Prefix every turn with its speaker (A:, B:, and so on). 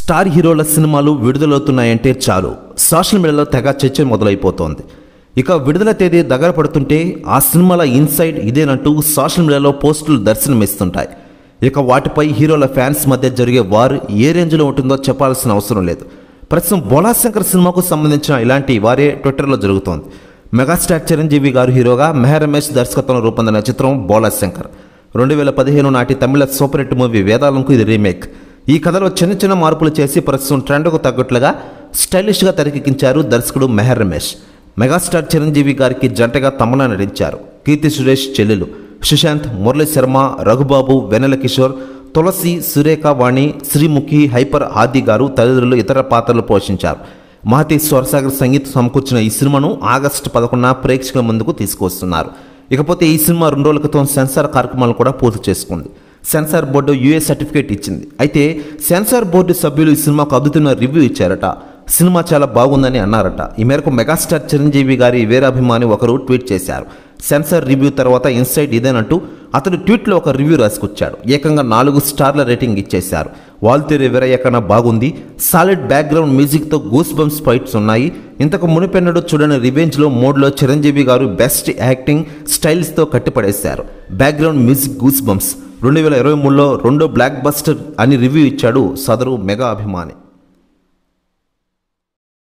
A: star హీరోల సినిమాలు విడుదలవుతున్నాయంటే చాలు సోషల్ మీడియాలో తెగ చర్చ మొదలైపోతోంది ఇక విడుదల తేదీ దగ్గర పడుతుంటే ఆ సినిమాల ఇన్సైడ్ ఇదేనంటూ సోషల్ మీడియాలో పోస్టులు దర్శనమిస్తుంటాయి ఇక వాటిపై హీరోల ఫ్యాన్స్ మధ్య జరిగే వార్ ఏ రేంజ్లో ఉంటుందో చెప్పాల్సిన అవసరం లేదు ప్రస్తుతం బోలాశంకర్ సినిమాకు సంబంధించిన ఇలాంటి వారే ట్విట్టర్లో జరుగుతోంది మెగాస్టార్ చిరంజీవి గారు హీరోగా మెహర్ రమేష్ దర్శకత్వంలో రూపొందిన చిత్రం బోలాశంకర్ రెండు వేల పదిహేను నాటి తమిళ సూపర్ హిట్ మూవీ వేదాలంకు ఇది రీమేక్ ఈ కథలో చిన్న చిన్న మార్పులు చేసి ప్రస్తుతం ట్రెండ్కు తగ్గట్లుగా స్టైలిష్గా తెరకెక్కించారు దర్శకుడు మెహర్ రమేష్ మెగాస్టార్ చిరంజీవి గారికి జంటగా తమలా నటించారు కీర్తి సురేష్ చెల్లెలు సుశాంత్ మురళీ శర్మ రఘుబాబు వెన్నెల కిషోర్ తులసి సురేఖ వాణి శ్రీముఖి హైపర్ ఆది గారు తదితరులు ఇతర పాత్రలు పోషించారు మహతి స్వరసాగర్ సంగీతం సమకూర్చిన ఈ సినిమాను ఆగస్టు పదకొండున ప్రేక్షకుల ముందుకు తీసుకువస్తున్నారు ఇకపోతే ఈ సినిమా రెండు రోజుల క్రితం సెన్సార్ కార్యక్రమాలు కూడా పూర్తి చేసుకుంది సెన్సార్ బోర్డు యూఏ సర్టిఫికేట్ ఇచ్చింది అయితే సెన్సార్ బోర్డు సభ్యులు ఈ సినిమాకు అద్భుతమైన రివ్యూ ఇచ్చారట సినిమా చాలా బాగుందని అన్నారట ఈ మేరకు మెగాస్టార్ చిరంజీవి గారి వీరాభిమాని ఒకరు ట్వీట్ చేశారు సెన్సార్ రివ్యూ తర్వాత ఇన్సైట్ ఇదేనంటూ అతడు ట్వీట్లో ఒక రివ్యూ రాసుకొచ్చాడు ఏకంగా నాలుగు స్టార్ల రేటింగ్ ఇచ్చేశారు వాల్తేరి వీరయ్యకన్నా బాగుంది సాలిడ్ బ్యాక్గ్రౌండ్ మ్యూజిక్తో గూస్ బంప్స్ ఫైట్స్ ఉన్నాయి ఇంతకు మునిపెన్నడు చూడని రివెంజ్లో మోడ్లో చిరంజీవి గారు బెస్ట్ యాక్టింగ్ స్టైల్స్తో కట్టిపడేశారు బ్యాక్గ్రౌండ్ మ్యూజిక్ గూస్ బంప్స్ రెండు వేల ఇరవై మూడులో రెండో బ్లాక్ బస్టర్ అని రివ్యూ ఇచ్చాడు సదరు మెగా అభిమాని